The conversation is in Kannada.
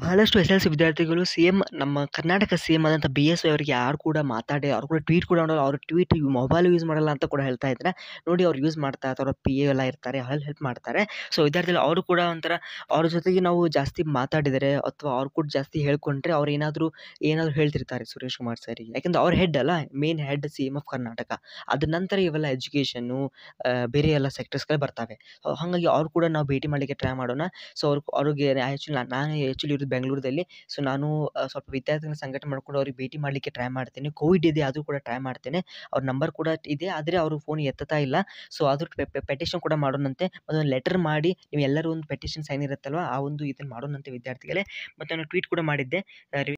ಬಹಳಷ್ಟು ಎಸ್ ಎಲ್ ಸಿ ವಿದ್ಯಾರ್ಥಿಗಳು ಸಿ.ಎಂ ನಮ್ಮ ಕರ್ನಾಟಕ ಸಿ.ಎಂ ಆದಂಥ ಬಿ.ಎಸ್.ವೈ ಅವರಿಗೆ ಯಾರು ಕೂಡ ಮಾತಾಡಿ ಅವ್ರು ಕೂಡ ಟ್ವೀಟ್ ಕೂಡ ಮಾಡಲ್ಲ ಅವ್ರು ಟ್ವೀಟ್ ಮೊಬೈಲ್ ಯೂಸ್ ಮಾಡಲ್ಲ ಅಂತ ಕೂಡ ಹೇಳ್ತಾ ಇದ್ದಾರೆ. ನೋಡಿ ಅವ್ರು ಯೂಸ್ ಮಾಡ್ತಾ ಇರ್ತಾರೆ ಅವ್ರ ಪಿ.ಎ ಎಲ್ಲ ಇರ್ತಾರೆ ಹೆಲ್ಪ್ ಹೆಲ್ಪ್ ಮಾಡ್ತಾರೆ. ಸೊ ವಿದ್ಯಾರ್ಥಿಗಳು ಅವರು ಕೂಡ ಒಂಥರ ಅವ್ರ ಜೊತೆಗೆ ನಾವು ಜಾಸ್ತಿ ಮಾತಾಡಿದರೆ ಅಥವಾ ಅವ್ರು ಕೂಡ ಜಾಸ್ತಿ ಹೇಳ್ಕೊಂಡ್ರೆ ಅವ್ರು ಏನಾದ್ರು ಏನಾದ್ರು ಹೇಳ್ತಿರ್ತಾರೆ ಸುರೇಶ್ ಕುಮಾರ್ ಸರ್‌ಗೆ. ಯಾಕಂದ್ರೆ ಅವ್ರ ಹೆಡ್ ಅಲ್ಲ main head CM of Karnataka. ಅದ್ರ ನಂತರ ಇವೆಲ್ಲ ಎಜುಕೇಷನ್ನು ಆಹ್, ಬೇರೆ ಎಲ್ಲ ಸೆಕ್ಟರ್ಸ್‌ಗಳು ಬರ್ತವೆ. ಹಾಗಾಗಿ ಅವ್ರು ಕೂಡ ನಾವು ಭೇಟಿ ಮಾಡ್ಲಿಕ್ಕೆ ಟ್ರೈ ಮಾಡೋಣ. ಸೊ ಅವ್ರು ಅವ್ರಿಗೆ ಆ್ಯಕ್ಚುಲಿ ನಾನು ಆ್ಯಕ್ಚುಲಿ ಇರೋದು ಬೆಂಗಳೂರಲ್ಲಿ. ಸೊ ನಾನು ಅಹ್, ಸ್ವಲ್ಪ ವಿದ್ಯಾರ್ಥಿಗಳ ಸಂಘಟನೆ ಮಾಡ್ಕೊಂಡು ಅವ್ರಿಗೆ ಭೇಟಿ ಮಾಡ್ಲಿಕ್ಕೆ ಟ್ರೈ ಮಾಡ್ತೇನೆ. ಕೋವಿಡ್ ಇದೆ ಆದ್ರೂ ಕೂಡ ಟ್ರೈ ಮಾಡ್ತೇನೆ. ಅವ್ರ ನಂಬರ್ ಕೂಡ ಇದೆ. ಆದ್ರೆ ಅವರು ಫೋನ್ ಎತ್ತುತ್ತಾ ಇಲ್ಲ. ಸೊ ಆದ್ರೂ ಪೆ ಪೆ ಪೆಟಿಷನ್ ಕೂಡ ಮಾಡೋಣಂತೆ. ಅದೊಂದು ಲೆಟರ್ ಮಾಡಿ ನೀವು ಎಲ್ಲರೂ ಒಂದು ಪೆಟಿಷನ್ ಸೈನ್ ಇರುತ್ತಲ್ವಾ ಆ ಒಂದು ಇದನ್ನ ಮಾಡೋಣಂತೆ ವಿದ್ಯಾರ್ಥಿಗಳೇ. ಮತ್ತೆ ನಾನು ಟ್ವೀಟ್ ಕೂಡ ಮಾಡಿದ್ದೆ. ಅ